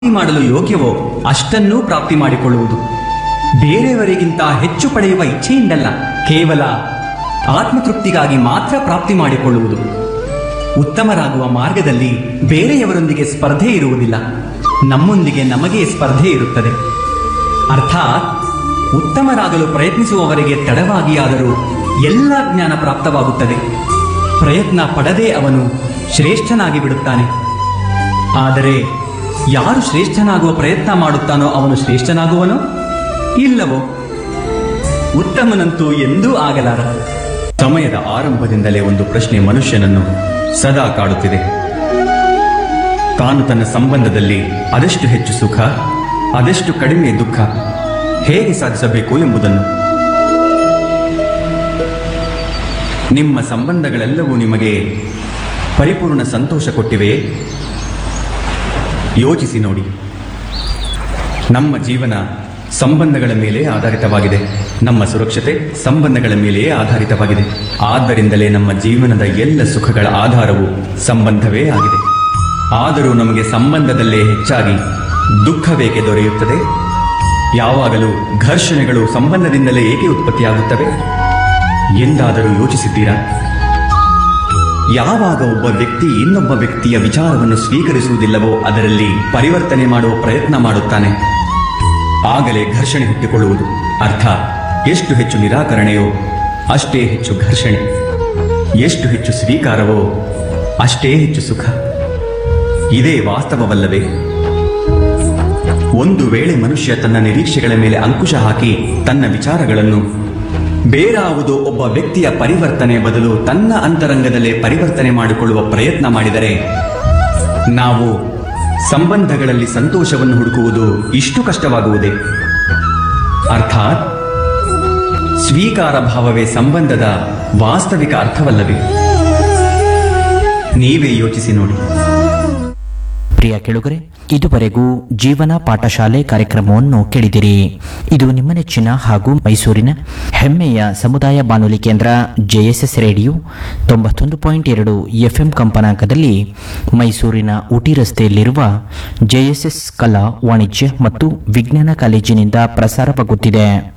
ಪ್ರಾಪ್ತಿ ಮಾಡಲು ಯೋಗ್ಯವೋ ಅಷ್ಟನ್ನೂ ಪ್ರಾಪ್ತಿ ಮಾಡಿಕೊಳ್ಳುವುದು ಬೇರೆಯವರಿಗಿಂತ ಹೆಚ್ಚು ಪಡೆಯುವ ಇಚ್ಛೆಯಿಂದಲ್ಲ ಕೇವಲ ಆತ್ಮತೃಪ್ತಿಗಾಗಿ ಮಾತ್ರ ಪ್ರಾಪ್ತಿ ಮಾಡಿಕೊಳ್ಳುವುದು ಉತ್ತಮರಾಗುವ ಮಾರ್ಗದಲ್ಲಿ ಬೇರೆಯವರೊಂದಿಗೆ ಸ್ಪರ್ಧೆ ಇರುವುದಿಲ್ಲ ನಮ್ಮೊಂದಿಗೆ ನಮಗೆ ಸ್ಪರ್ಧೆ ಇರುತ್ತದೆ ಅರ್ಥಾತ್ ಉತ್ತಮರಾಗಲು ಪ್ರಯತ್ನಿಸುವವರಿಗೆ ತಡವಾಗಿಯಾದರೂ ಎಲ್ಲ ಜ್ಞಾನ ಪ್ರಾಪ್ತವಾಗುತ್ತದೆ ಪ್ರಯತ್ನ ಪಡದೆ ಅವನು ಶ್ರೇಷ್ಠನಾಗಿ ಬಿಡುತ್ತಾನೆ ಆದರೆ ಯಾರು ಶ್ರೇಷ್ಠನಾಗುವ ಪ್ರಯತ್ನ ಮಾಡುತ್ತಾನೋ ಅವನು ಶ್ರೇಷ್ಠನಾಗುವನೋ ಇಲ್ಲವೋ ಉತ್ತಮನಂತೂ ಎಂದೂ ಆಗಲಾರ ಸಮಯದ ಆರಂಭದಿಂದಲೇ ಒಂದು ಪ್ರಶ್ನೆ ಮನುಷ್ಯನನ್ನು ಸದಾ ಕಾಡುತ್ತಿದೆ ತಾನು ತನ್ನ ಸಂಬಂಧದಲ್ಲಿ ಅದೆಷ್ಟು ಹೆಚ್ಚು ಸುಖ ಅದೆಷ್ಟು ಕಡಿಮೆ ದುಃಖ ಹೇಗೆ ಸಾಧಿಸಬೇಕು ಎಂಬುದನ್ನು ನಿಮ್ಮ ಸಂಬಂಧಗಳೆಲ್ಲವೂ ನಿಮಗೆ ಪರಿಪೂರ್ಣ ಸಂತೋಷ ಕೊಟ್ಟಿವೆಯೇ ಯೋಚಿಸಿ ನೋಡಿ ನಮ್ಮ ಜೀವನ ಸಂಬಂಧಗಳ ಮೇಲೆ ಆಧಾರಿತವಾಗಿದೆ ನಮ್ಮ ಸುರಕ್ಷತೆ ಸಂಬಂಧಗಳ ಮೇಲೆಯೇ ಆಧಾರಿತವಾಗಿದೆ ಆದ್ದರಿಂದಲೇ ನಮ್ಮ ಜೀವನದ ಎಲ್ಲ ಸುಖಗಳ ಆಧಾರವು ಸಂಬಂಧವೇ ಆಗಿದೆ ಆದರೂ ನಮಗೆ ಸಂಬಂಧದಲ್ಲೇ ಹೆಚ್ಚಾಗಿ ದುಃಖವೇಕೆ ದೊರೆಯುತ್ತದೆ ಯಾವಾಗಲೂ ಘರ್ಷಣೆಗಳು ಸಂಬಂಧದಿಂದಲೇ ಏಕೆ ಉತ್ಪತ್ತಿಯಾಗುತ್ತವೆ ಎಂದಾದರೂ ಯೋಚಿಸಿದ್ದೀರಾ ಯಾವಾಗ ಒಬ್ಬ ವ್ಯಕ್ತಿ ಇನ್ನೊಬ್ಬ ವ್ಯಕ್ತಿಯ ವಿಚಾರವನ್ನು ಸ್ವೀಕರಿಸುವುದಿಲ್ಲವೋ ಅದರಲ್ಲಿ ಪರಿವರ್ತನೆ ಮಾಡುವ ಪ್ರಯತ್ನ ಮಾಡುತ್ತಾನೆ ಆಗಲೇ ಘರ್ಷಣೆ ಹುಟ್ಟಿಕೊಳ್ಳುವುದು ಅರ್ಥ ಎಷ್ಟು ಹೆಚ್ಚು ನಿರಾಕರಣೆಯೋ ಅಷ್ಟೇ ಹೆಚ್ಚು ಘರ್ಷಣೆ ಎಷ್ಟು ಹೆಚ್ಚು ಸ್ವೀಕಾರವೋ ಅಷ್ಟೇ ಹೆಚ್ಚು ಸುಖ ಇದೇ ವಾಸ್ತವವಲ್ಲವೇ ಒಂದು ವೇಳೆ ಮನುಷ್ಯ ತನ್ನ ನಿರೀಕ್ಷೆಗಳ ಮೇಲೆ ಅಂಕುಶ ಹಾಕಿ ತನ್ನ ವಿಚಾರಗಳನ್ನು ಬೇರಾವುದೋ ಒಬ್ಬ ವ್ಯಕ್ತಿಯ ಪರಿವರ್ತನೆ ಬದಲು ತನ್ನ ಅಂತರಂಗದಲ್ಲೇ ಪರಿವರ್ತನೆ ಮಾಡಿಕೊಳ್ಳುವ ಪ್ರಯತ್ನ ಮಾಡಿದರೆ ನಾವು ಸಂಬಂಧಗಳಲ್ಲಿ ಸಂತೋಷವನ್ನು ಹುಡುಕುವುದು ಇಷ್ಟು ಕಷ್ಟವಾಗುವುದೇ ಅರ್ಥಾತ್ ಸ್ವೀಕಾರ ಭಾವವೇ ಸಂಬಂಧದ ವಾಸ್ತವಿಕ ಅರ್ಥವಲ್ಲವೇ ನೀವೇ ಯೋಚಿಸಿ ನೋಡಿ ಪ್ರಿಯ ಕೆಳುಗರೆ ಇದುವರೆಗೂ ಜೀವನ ಪಾಠಶಾಲೆ ಕಾರ್ಯಕ್ರಮವನ್ನು ಕೇಳಿದಿರಿ ಇದು ನಿಮ್ಮ ನೆಚ್ಚಿನ ಹಾಗೂ ಮೈಸೂರಿನ ಹೆಮ್ಮೆಯ ಸಮುದಾಯ ಬಾನುಲಿ ಕೇಂದ್ರ ಜೆಎಸ್ಎಸ್ ರೇಡಿಯೋ ತೊಂಬತ್ತೊಂದು ಪಾಯಿಂಟ್ ಎರಡು ಎಫ್ಎಂ ಕಂಪನಾಂಕದಲ್ಲಿ ಮೈಸೂರಿನ ಊಟಿ ರಸ್ತೆಯಲ್ಲಿರುವ ಜೆಎಸ್ಎಸ್ ಕಲಾ ವಾಣಿಜ್ಯ ಮತ್ತು ವಿಜ್ಞಾನ ಕಾಲೇಜಿನಿಂದ ಪ್ರಸಾರವಾಗುತ್ತಿದೆ